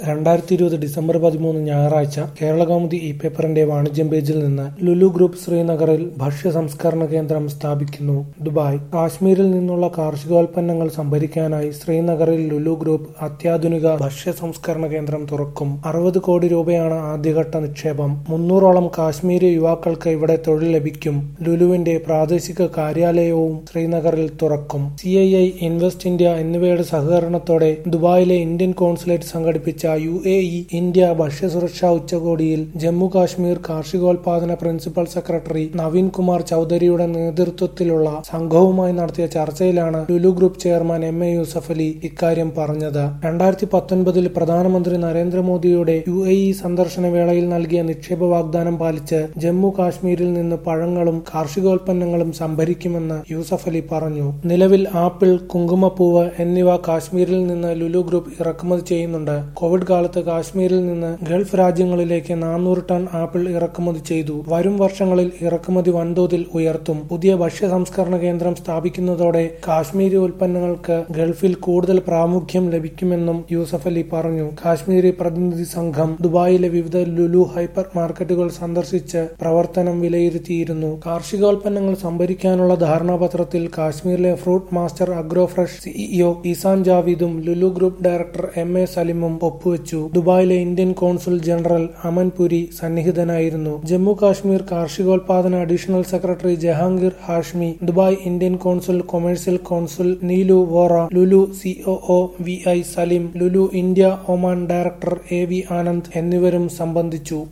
രണ്ടായിരത്തി ഇരുപത് ഡിസംബർ പതിമൂന്ന് ഞായറാഴ്ച കേരളകൗമുദി ഇ പേപ്പറിന്റെ വാണിജ്യം പേജിൽ നിന്ന് ലുലു ഗ്രൂപ്പ് ശ്രീനഗറിൽ ഭക്ഷ്യ സംസ്കരണ കേന്ദ്രം സ്ഥാപിക്കുന്നു ദുബായ് കാശ്മീരിൽ നിന്നുള്ള കാർഷികോൽപ്പന്നങ്ങൾ സംഭരിക്കാനായി ശ്രീനഗറിൽ ലുലു ഗ്രൂപ്പ് അത്യാധുനിക ഭക്ഷ്യ സംസ്കരണ കേന്ദ്രം തുറക്കും അറുപത് കോടി രൂപയാണ് ആദ്യഘട്ട നിക്ഷേപം മുന്നൂറോളം കാശ്മീരി യുവാക്കൾക്ക് ഇവിടെ തൊഴിൽ ലഭിക്കും ലുലുവിന്റെ പ്രാദേശിക കാര്യാലയവും ശ്രീനഗറിൽ തുറക്കും C I I Invest India എന്നിവയുടെ സഹകരണത്തോടെ ദുബായിലെ ഇന്ത്യൻ കോൺസുലേറ്റ് സംഘടിപ്പിച്ച യു എ ഇ ഇന്ത്യ ഭക്ഷ്യസുരക്ഷാ ഉച്ചകോടിയിൽ ജമ്മു കാശ്മീർ കാർഷികോൽപാദന പ്രിൻസിപ്പൽ സെക്രട്ടറി നവീൻ കുമാർ ചൌധരിയുടെ നേതൃത്വത്തിലുള്ള സംഘവുമായി നടത്തിയ ചർച്ചയിലാണ് Lulu group chairman M A Yusuff Ali ഇക്കാര്യം പറഞ്ഞത് രണ്ടായിരത്തി പത്തൊൻപതിൽ പ്രധാനമന്ത്രി നരേന്ദ്രമോദിയുടെ യു എ ഇ സന്ദർശന വേളയിൽ നൽകിയ നിക്ഷേപ വാഗ്ദാനം പാലിച്ച് ജമ്മു കാശ്മീരിൽ നിന്ന് പഴങ്ങളും കാർഷികോൽപ്പന്നങ്ങളും സംഭരിക്കുമെന്ന് യൂസഫ് അലി പറഞ്ഞു നിലവിൽ ആപ്പിൾ കുങ്കുമപ്പൂവ് എന്നിവ കാശ്മീരിൽ നിന്ന് ലുലു ഗ്രൂപ്പ് ഇറക്കുമതി ചെയ്യുന്നുണ്ട് കോവിഡ് കാലത്ത് കാശ്മീരിൽ നിന്ന് ഗൾഫ് രാജ്യങ്ങളിലേക്ക് നാനൂറ് ടൺ ആപ്പിൾ ഇറക്കുമതി ചെയ്തു വരും വർഷങ്ങളിൽ ഇറക്കുമതി വൻതോതിൽ ഉയർത്തും പുതിയ ഭക്ഷ്യ സംസ്കരണ കേന്ദ്രം സ്ഥാപിക്കുന്നതോടെ കാശ്മീരി ഉൽപ്പന്നങ്ങൾക്ക് ഗൾഫിൽ കൂടുതൽ പ്രാമുഖ്യം ലഭിക്കുമെന്നും യൂസഫ് അലി പറഞ്ഞു കാശ്മീരി പ്രതിനിധി സംഘം ദുബായിലെ വിവിധ ലുലു ഹൈപ്പർ മാർക്കറ്റുകൾ സന്ദർശിച്ച് പ്രവർത്തനം വിലയിരുത്തിയിരുന്നു കാർഷികോൽപ്പന്നങ്ങൾ സംഭരിക്കാനുള്ള ധാരണാപത്രത്തിൽ കാശ്മീരിലെ Fruit Master Agro Fresh CEO Ehsan ജാവിദും Lulu group director M A സലിമും ഒപ്പുവെച്ചു ദുബായിലെ Indian consul general Aman Puri സന്നിഹിതനായിരുന്നു ജമ്മു കാശ്മീർ കാർഷികോൽപാദന additional secretary Jahangir Hashmi Dubai Indian consul commercial consul Neelu Vora Lulu COO V I Salim Lulu India Oman director A V Anand എന്നിവരും സംബന്ധിച്ചു